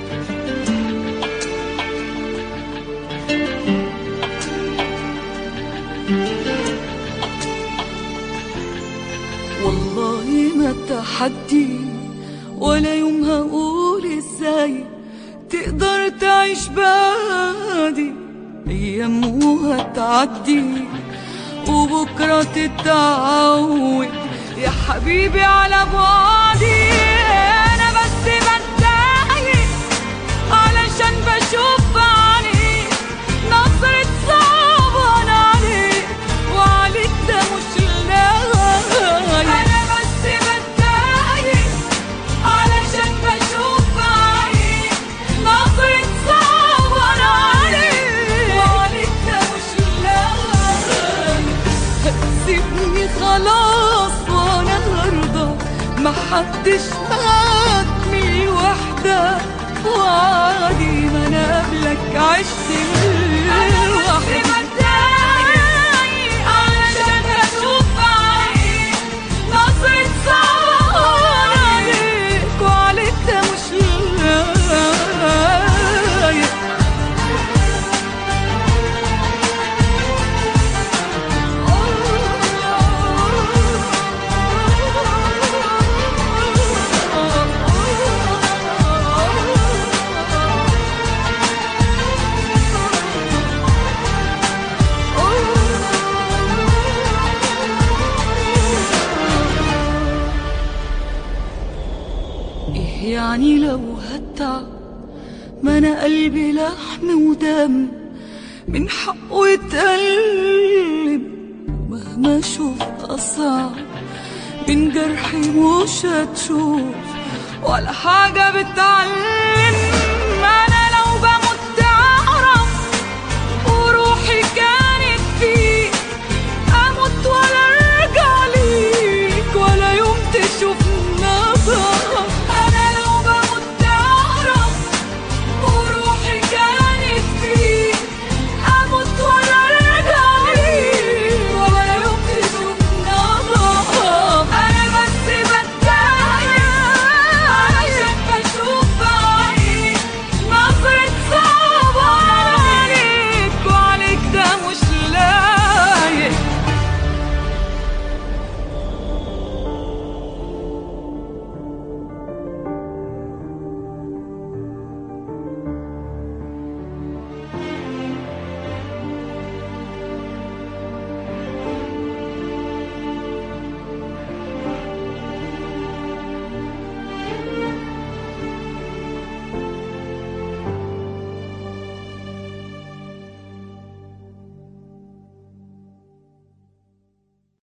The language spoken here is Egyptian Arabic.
والله ما تحدي ولا يوم هقول ازاي تقدر تعيش بعدي ايام وهتعدي وبكره تتعود يا حبيبي على بعدي انا بس بتضايق علشان بشوف عليك نظرة صعبان عليك وعليك ده مش لايق انا بس بتضايق علشان بشوف عليك نظرة صعبان عليك وعليك ده مش لايق سيبني خلاص وانا هرضى محدش معاك وحدة وعادي ما انا قبلك عشت لوحدي علشان اشوف عليك نظرة صعبان عليك وعليك ده مش لايق ايه يعني لو هتعب ما انا قلبي لحم ودم من حقه يتألم ومهما اشوف اصعب من جرحي مش هتشوف ولا حاجة بتعلم